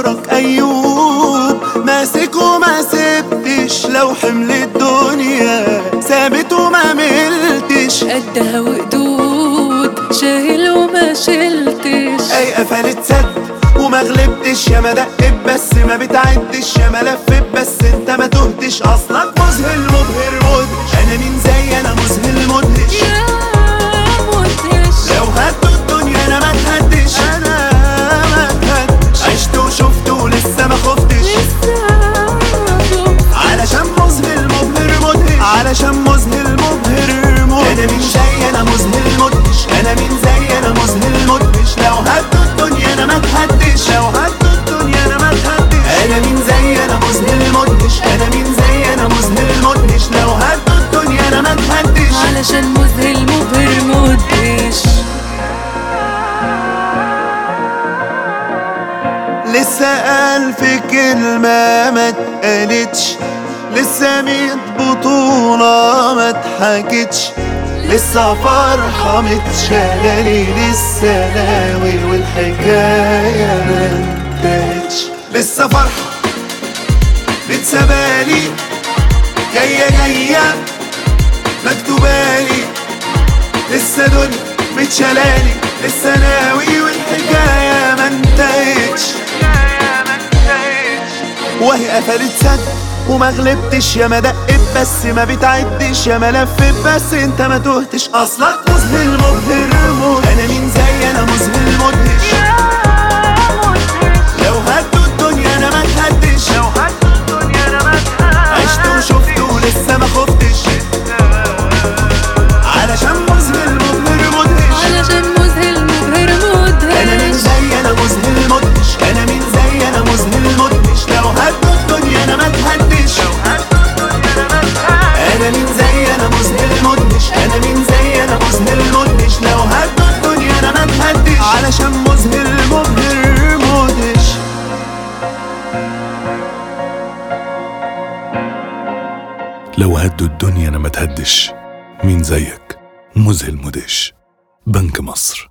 صبرك أيوب ماسك وما سبتش لو حمل الدنيا ثابت وما ملتش قدها وقدود شايل وما شلتش أي قفلت سد وما غلبتش يا ما دقت بس ما بتعدش يا ما لفت بس انت ما تهتش اصلك مذهل مبهر مدهش انا مين زي انا مذهل مدهش يا مدهش لو هدوا الدنيا انا ما اتهدش انا ما اتهدش عشت وشفت ولسه ما خفتش علشان مذهل مبهر مدهش علشان مذهل مبهر مدهش انا مين زي انا مذهل مدهش انا مين زي انا مذهل مدهش لو هدوا الدنيا انا ما اتهدش لو هدوا الدنيا انا ما اتهدش انا مين زي انا مذهل مدهش انا مين زي انا مذهل مدهش لو هدوا الدنيا انا ما اتهدش علشان مذهل مبهر مدهش لسه ألف كلمة ما اتقالتش لسه ميت بطولة ما اتحكتش لسه فرحة متشالة لسه ناوي والحكاية ما انتهتش لسه فرحة متسابالي جاية جاية مكتوبالي لسه دنيا متشالالي لسه ناوي والحكاية ما انتهتش وهي قفلت سد وما غلبتش يا ما دقت بس ما بتعدش يا ما لفت بس انت ما تهتش اصلك مذهل مبهر مدهش انا مين زي انا مذهل مدهش لو هدوا الدنيا انا ما اتهدش لو هدوا الدنيا انا ما اتهدش عشت وشفت ولسه ما خفتش علشان مذهل مبهر مدهش علشان مذهل مبهر انا مين مدهش زي انا مذهل مدهش انا مين زي انا مذهل مدهش لو هدوا الدنيا انا ما اتهدش انا مين زي انا مذهل مدهش انا مين زي انا مذهل مدهش لو هدوا الدنيا انا ما اتهدش علشان مذهل مبهر مدهش لو هدوا الدنيا انا ما تهدش مين زيك مذهل مدهش بنك مصر